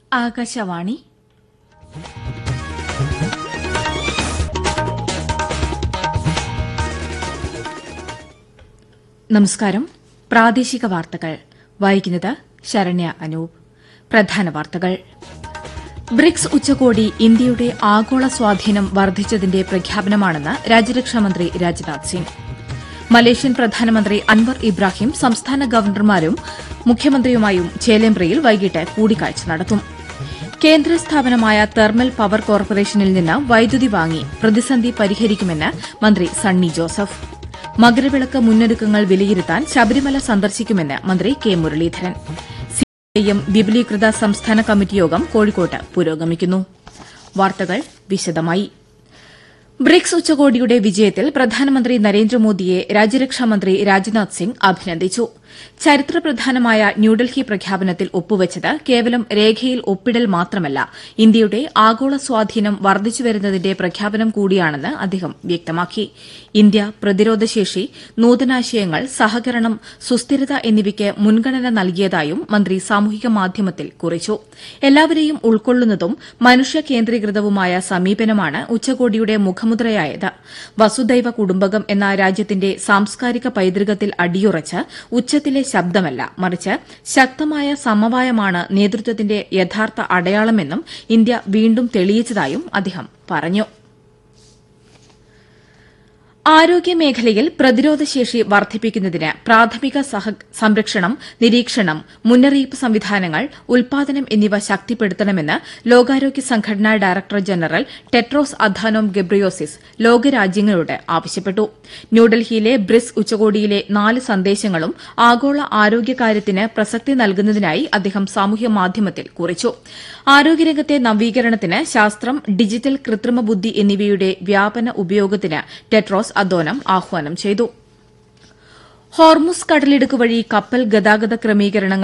ആകാശവാണി നമസ്കാരം പ്രാദേശിക വാർത്തകൾ വായിക്കുന്നത് ശരണ്യ അനൂപ് പ്രധാന വാർത്തകൾ ബ്രിക്സ് ഉച്ചകോടി ഇന്ത്യയുടെ ആഗോള സ്വാധീനം വർദ്ധിച്ചതിന്റെ പ്രഖ്യാപനമാണെന്ന് രാജ്യരക്ഷാമന്ത്രി രാജ്നാഥ് സിംഗ് മലേഷ്യൻ പ്രധാനമന്ത്രി അൻവർ ഇബ്രാഹിം സംസ്ഥാന ഗവർണർമാരും മുഖ്യമന്ത്രിയുമായും ചേലേമ്പ്രയിൽ വൈകിട്ട് കൂടിക്കാഴ്ച നടത്തും കേന്ദ്ര സ്ഥാപനമായ തെർമൽ പവർ കോർപ്പറേഷനിൽ നിന്ന് വൈദ്യുതി വാങ്ങി പ്രതിസന്ധി പരിഹരിക്കുമെന്ന് മന്ത്രി സണ്ണി ജോസഫ് മകരവിളക്ക് മുന്നൊരുക്കങ്ങൾ വിലയിരുത്താൻ ശബരിമല സന്ദർശിക്കുമെന്ന് മന്ത്രി കെ മുരളീധരൻ സിപിഐഎം വിപുലീകൃത സംസ്ഥാന കമ്മിറ്റി യോഗം കോഴിക്കോട്ട് പുരോഗമിക്കുന്നു വാർത്തകൾ വിശദമായി ബ്രിക്സ് ഉച്ചകോടിയുടെ വിജയത്തിൽ പ്രധാനമന്ത്രി നരേന്ദ്രമോദിയെ രാജ്യരക്ഷാമന്ത്രി രാജ്നാഥ് സിംഗ് അഭിനന്ദിച്ചു ചരിത്രപ്രധാനമായ ന്യൂഡൽഹി പ്രഖ്യാപനത്തിൽ ഒപ്പുവച്ചത് കേവലം രേഖയിൽ ഒപ്പിടൽ മാത്രമല്ല ഇന്ത്യയുടെ ആഗോള സ്വാധീനം വർദ്ധിച്ചുവരുന്നതിന്റെ പ്രഖ്യാപനം കൂടിയാണെന്ന് അദ്ദേഹം വ്യക്തമാക്കി ഇന്ത്യ പ്രതിരോധശേഷി നൂതനാശയങ്ങൾ സഹകരണം സുസ്ഥിരത എന്നിവയ്ക്ക് മുൻഗണന നൽകിയതായും മന്ത്രി സാമൂഹിക മാധ്യമത്തിൽ കുറിച്ചു എല്ലാവരെയും ഉൾക്കൊള്ളുന്നതും മനുഷ്യ കേന്ദ്രീകൃതവുമായ സമീപനമാണ് ഉച്ചകോടിയുടെ മുഖമുദ്രയായത് വസുദൈവ കുടുംബകം എന്ന രാജ്യത്തിന്റെ സാംസ്കാരിക പൈതൃകത്തിൽ അടിയുറച്ച് ഉച്ചത്തിലെ ശബ്ദമല്ല മറിച്ച് ശക്തമായ സമവായമാണ് നേതൃത്വത്തിന്റെ യഥാർത്ഥ അടയാളമെന്നും ഇന്ത്യ വീണ്ടും തെളിയിച്ചതായും അദ്ദേഹം പറഞ്ഞു ആരോഗ്യമേഖലയിൽ പ്രതിരോധശേഷി വർദ്ധിപ്പിക്കുന്നതിന് പ്രാഥമിക സംരക്ഷണം നിരീക്ഷണം മുന്നറിയിപ്പ് സംവിധാനങ്ങൾ ഉൽപാദനം എന്നിവ ശക്തിപ്പെടുത്തണമെന്ന് ലോകാരോഗ്യ സംഘടനാ director general Tedros Adhanom Ghebreyesus ലോകരാജ്യങ്ങളോട് ആവശ്യപ്പെട്ടു ന്യൂഡൽഹിയിലെ ബ്രിക്സ് ഉച്ചകോടിയിലെ നാല് സന്ദേശങ്ങളും ആഗോള ആരോഗ്യകാര്യത്തിന് പ്രസക്തി നൽകുന്നതിനായി അദ്ദേഹം സാമൂഹ്യ മാധ്യമത്തിൽ കുറിച്ചു ആരോഗ്യരംഗത്തെ നവീകരണത്തിന് ശാസ്ത്രം ഡിജിറ്റൽ കൃത്രിമ ബുദ്ധി എന്നിവയുടെ വ്യാപന ഉപയോഗത്തിന് ടെട്രോസ് അദോനം ആഹ്വാനം ചെയ്തു ഹോർമുസ് കടലിടുക്ക് വഴി കപ്പൽ ഗതാഗത ക്രമീകരണങ്ങൾ